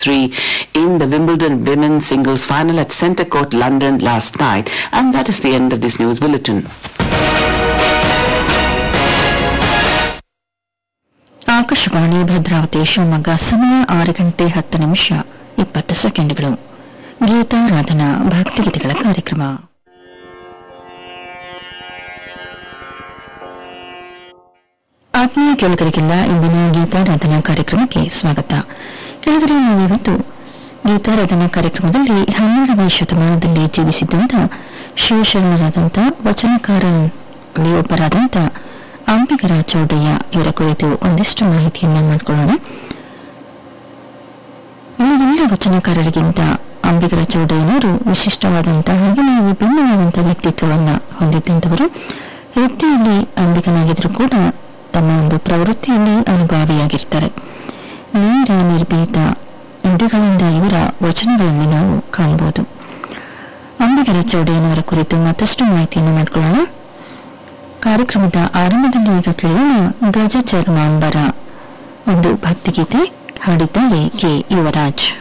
three in the Wimbledon women's singles final at Centre Court, London last night. And that is the end of this news bulletin. Akashvani Bhadravati Shivamogga ಸಮಯ ಆರು ಗಂಟೆ ಹತ್ತು ನಿಮಿಷ ಇಪ್ಪತ್ತು ಸೆಕೆಂಡ್ಗಳು ಗೀತಾರಾಧನಾ ಭಕ್ತಿಗೀತೆಗಳ ಕಾರ್ಯಕ್ರಮ ಆತ್ಮೀಯ ಕೇಳುಗರಿಗೆಲ್ಲ ಇಂದಿನ ಗೀತಾರಾಧನಾ ಕಾರ್ಯಕ್ರಮಕ್ಕೆ ಸ್ವಾಗತ ಕೆಳಗರೆ ನಾವಿವತ್ತು ಗೀತಾರಾಧನಾ ಕಾರ್ಯಕ್ರಮದಲ್ಲಿ ಹನ್ನೆರಡನೇ ಶತಮಾನದಲ್ಲಿ ಜೀವಿಸಿದ್ದಂಥ ಶಿವಶರಣರಾದಂಥ ವಚನಕಾರರಲ್ಲಿ ಒಬ್ಬರಾದಂಥ ಅಂಬಿಗರ ಚೌಡಯ್ಯ ಇವರ ಕುರಿತು ಒಂದಿಷ್ಟು ಮಾಹಿತಿಯನ್ನ ಮಾಡಿಕೊಳ್ಳೋಣ ಉಳಿದೆಲ್ಲ ವಚನಕಾರರಿಗಿಂತ ಅಂಬಿಗರ ಚೌಡಯ್ಯನವರು ವಿಶಿಷ್ಟವಾದಂತಹ ಹಾಗೆಯೇ ವಿಭಿನ್ನವಾದಂತಹ ವ್ಯಕ್ತಿತ್ವವನ್ನು ಹೊಂದಿದ್ದಂಥವರು ವೃತ್ತಿಯಲ್ಲಿ ಅಂಬಿಗನಾಗಿದ್ದರೂ ಕೂಡ ತಮ್ಮ ಒಂದು ಪ್ರವೃತ್ತಿಯಲ್ಲಿ ಅನುಭಾವಿಯಾಗಿರ್ತಾರೆ ನೇರ ನಿರ್ಭೀತ ನುಡಿಗಳಿಂದ ಇವರ ವಚನಗಳಲ್ಲಿ ನಾವು ಕಾಣಬಹುದು ಅಂಬಿಗರ ಚೌಡಯ್ಯನವರ ಕುರಿತು ಮತ್ತಷ್ಟು ಮಾಹಿತಿಯನ್ನು ಮಾಡಿಕೊಳ್ಳೋಣ ಕಾರ್ಯಕ್ರಮದ ಆರಂಭದಲ್ಲಿ ಈಗ ಕೇಳೋಣ ಗಜ ಚರ್ಮಾಂಬರ ಒಂದು ಭಕ್ತಿಗೀತೆ ಹಾಡಿದ್ದಾರೆ ಕೆ ಯುವರಾಜ್